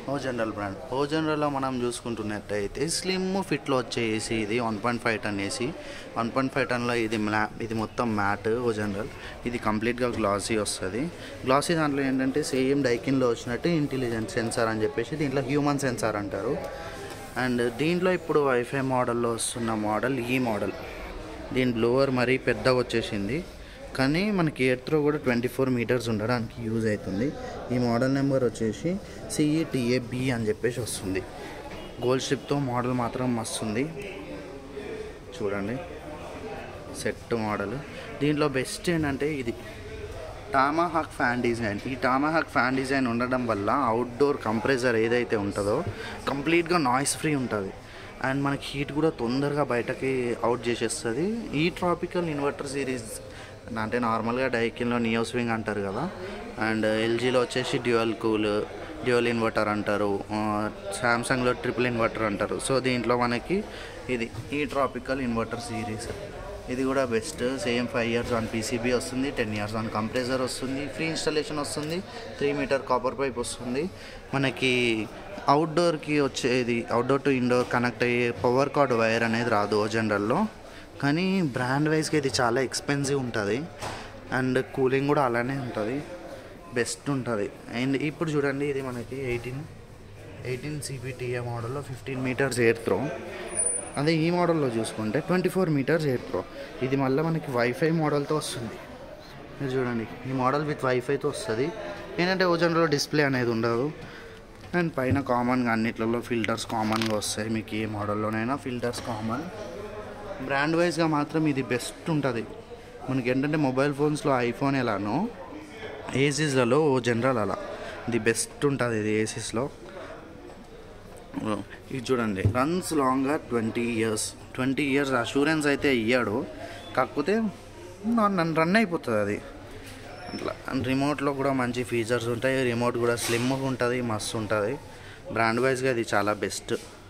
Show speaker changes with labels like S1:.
S1: ఓ general brand ఓ జనరల్లో మనం చూసుకుంటున్నట్టయితే slim ఫిట్లో వచ్చేసి ఇది one point five ton AC one point five టన్లో ఇది మ్లా ఇది మొత్తం మ్యాట్ ఓ జనరల్ ఇది కంప్లీట్గా గ్లాసీ వస్తుంది గ్లాసీ దాంట్లో ఏంటంటే సేమ్ డైకిన్లో వచ్చినట్టు ఇంటెలిజెంట్ సెన్సార్ అని చెప్పేసి దీంట్లో హ్యూమన్ సెన్సార్ అంటారు అండ్ దీంట్లో ఇప్పుడు వైఫై మోడల్లో వస్తున్న మోడల్ ఈ మోడల్ దీని బ్లోవర్ మరీ పెద్దగా వచ్చేసింది కానీ మనకి ఎయిర్ త్రో కూడా ట్వంటీ ఫోర్ మీటర్స్ ఉండడానికి యూజ్ అవుతుంది ఈ మోడల్ నెంబర్ వచ్చేసి సిఈటిఏబి అని చెప్పేసి వస్తుంది గోల్డ్ స్ట్రిప్తో మోడల్ మాత్రం మస్తుంది చూడండి సెట్ మోడల్ దీంట్లో బెస్ట్ ఏంటంటే ఇది టామాహాక్ ఫ్యాన్ డిజైన్ ఈ టామాహాక్ ఫ్యాన్ డిజైన్ ఉండడం వల్ల అవుట్డోర్ కంప్రెసర్ ఏదైతే ఉంటుందో కంప్లీట్గా నాయిస్ ఫ్రీ ఉంటుంది అండ్ మనకి హీట్ కూడా తొందరగా బయటకి అవుట్ చేసేస్తుంది ఈ ట్రాపికల్ ఇన్వర్టర్ సిరీస్ అంటే నార్మల్గా డైకిన్లో నియో స్వింగ్ అంటారు కదా అండ్ ఎల్జీలో వచ్చేసి డ్యూయల్ కూల్ డ్యూయల్ ఇన్వర్టర్ అంటారు శాంసంగ్లో ట్రిపుల్ ఇన్వర్టర్ అంటారు సో దీంట్లో మనకి ఇది ఈ ట్రాపికల్ ఇన్వర్టర్ సిరీస్ ఇది కూడా best same five years on PCB వస్తుంది టెన్ ఇయర్స్ ఆన్ కంప్రెసర్ వస్తుంది ఫ్రీ ఇన్స్టాలేషన్ వస్తుంది త్రీ మీటర్ కాపర్ పైప్ వస్తుంది మనకి అవుట్డోర్కి వచ్చేది అవుట్డోర్ టు ఇండోర్ కనెక్ట్ అయ్యే పవర్ కార్డ్ వైర్ అనేది రాదు జనరల్లో కానీ బ్రాండ్ వైజ్గా ఇది చాలా ఎక్స్పెన్సివ్ ఉంటుంది అండ్ కూలింగ్ కూడా అలానే ఉంటుంది బెస్ట్ ఉంటుంది అండ్ ఇప్పుడు చూడండి ఇది మనకి ఎయిటీన్ ఎయిటీన్ సిబిటిఏ మోడల్లో ఫిఫ్టీన్ మీటర్స్ ఎయిర్ త్రో అదే ఈ మోడల్లో చూసుకుంటే twenty four meters air throw ఇది మళ్ళీ మనకి వైఫై మోడల్తో వస్తుంది మీరు చూడండి ఈ మోడల్ విత్ వైఫైతో వస్తుంది ఏంటంటే ఓజన్లో డిస్ప్లే అనేది ఉండదు అండ్ పైన కామన్గా అన్నిట్లలో ఫిల్టర్స్ కామన్గా వస్తాయి మీకు ఏ మోడల్లోనైనా ఫిల్టర్స్ కామన్ బ్రాండ్ వైజ్గా మాత్రం ఇది బెస్ట్ ఉంటుంది మనకి ఏంటంటే మొబైల్ ఫోన్స్లో ఐఫోన్ ఎలానో ఏసీస్లలో ఓ జనరల్ అలా ఇది బెస్ట్ ఉంటుంది ఇది ఏసీస్లో ఇది చూడండి రన్స్ లాంగ్గా twenty years twenty years assurance అయితే ఇయ్యాడు కాకపోతే నన్ను రన్ అయిపోతుంది అది అట్లా అండ్ రిమోట్లో కూడా మంచి ఫీచర్స్ ఉంటాయి రిమోట్ కూడా స్లిమ్ ఉంటుంది మస్తు ఉంటుంది బ్రాండ్ వైజ్గా ఇది చాలా బెస్ట్